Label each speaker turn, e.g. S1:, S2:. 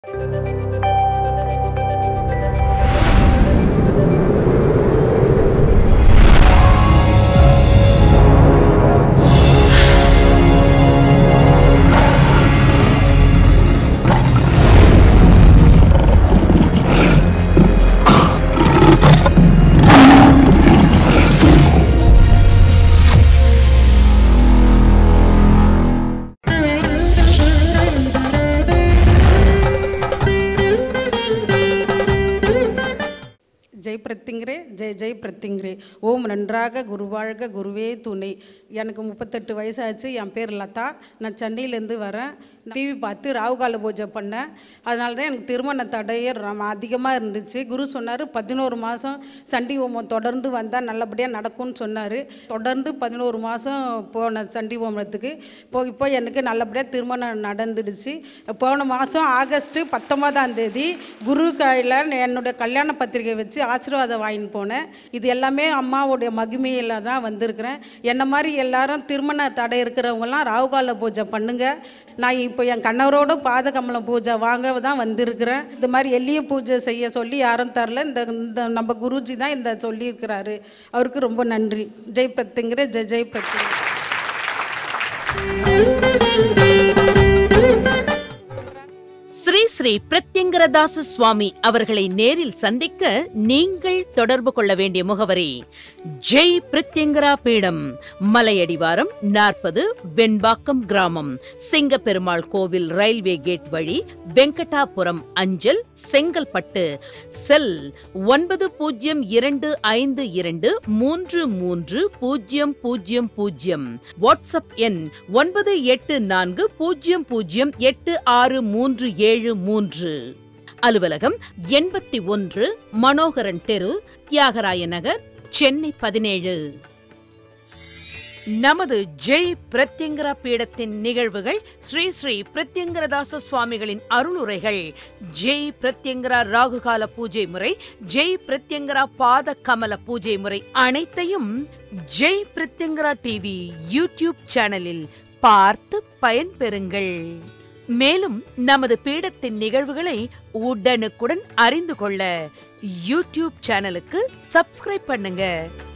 S1: ஜெய் பிரத்திங்கரே ஜெய் ஜெய் பிரத்திங்கரே ஓம் நன்றாக குருவாழ்க குருவே துணை எனக்கு முப்பத்தெட்டு வயசாச்சு என் பேர் லதா நான் சென்னையிலேருந்து வரேன் டிவி பார்த்து ராவுகால பூஜை பண்ணேன் அதனால தான் எனக்கு திருமண தடையே ரொம்ப அதிகமாக இருந்துச்சு குரு சொன்னார் பதினோரு மாதம் சண்டி ஹோமம் தொடர்ந்து வந்தால் நல்லபடியாக நடக்கும்னு சொன்னார் தொடர்ந்து பதினோரு மாதம் போனேன் சண்டி ஹோமத்துக்கு இப்போ இப்போ எனக்கு நல்லபடியாக திருமணம் நடந்துடுச்சு போன மாதம் ஆகஸ்ட்டு பத்தொன்பதாம் தேதி குரு கையில் என்னுடைய கல்யாண பத்திரிகை வச்சு ஆசீர்வாதம் வாங்கின்னு போனேன் இது எல்லாமே அம்மாவுடைய மகிமையில் தான் வந்திருக்கிறேன் என்ன மாதிரி எல்லாரும் திருமண தடை இருக்கிறவங்கலாம் ராகுகால பூஜை பண்ணுங்க நான் இப்போ என் கணவரோட பாதகமலம் பூஜை வாங்க தான் வந்திருக்கிறேன் இந்த மாதிரி எளிய பூஜை செய்ய சொல்லி யாரும் தரல இந்த இந்த நம்ம குருஜி தான் இந்த சொல்லியிருக்கிறாரு அவருக்கு ரொம்ப நன்றி ஜெய் பிரத்திங்கிற ஜெய் ஜெய் பிரத்திங்கிற
S2: ஸ்ரீ ஸ்ரீ பிரத்யங்கரதாச சுவாமி அவர்களை நேரில் சந்திக்க நீங்கள் தொடர்பு கொள்ள வேண்டிய முகவரி ஜெய் பிரத்யங்கரா பீடம் மலையடிவாரம் நாற்பது வெண்பாக்கம் கிராமம் சிங்கப்பெருமாள் கோவில் ரயில்வே கேட் வழி வெங்கடாபுரம் அஞ்சல் செங்கல்பட்டு செல் ஒன்பது பூஜ்ஜியம் இரண்டு ஐந்து இரண்டு மூன்று மூன்று பூஜ்ஜியம் பூஜ்ஜியம் பூஜ்ஜியம் வாட்ஸ்அப் எண் ஒன்பது எட்டு நான்கு பூஜ்ஜியம் பூஜ்ஜியம் எட்டு ஆறு மூன்று ஏழு மூன்று அலுவலகம் எண்பத்தி ஒன்று மனோகரன் தெரு தியாகராய நகர் சென்னை பதினேழு நமது ஜெய் பிரத்யங்கரா பீடத்தின் நிகழ்வுகள் ஸ்ரீ ஸ்ரீ பிரத்யங்கரதாச சுவாமிகளின் அருளுரைகள் ஜெய் பிரத்யங்கரா ராகுகால பூஜை முறை ஜெய் பிரத்யங்கரா பாத கமல பூஜை முறை அனைத்தையும் ஜெய் பிரத்யங்கரா டிவி யூடியூப் சேனலில் பார்த்து பயன்பெறுங்கள் மேலும் நமது பீடத்தின் நிகழ்வுகளை உடனுக்குடன் அறிந்து கொள்ள யூடியூப் சேனலுக்கு சப்ஸ்கிரைப் பண்ணுங்க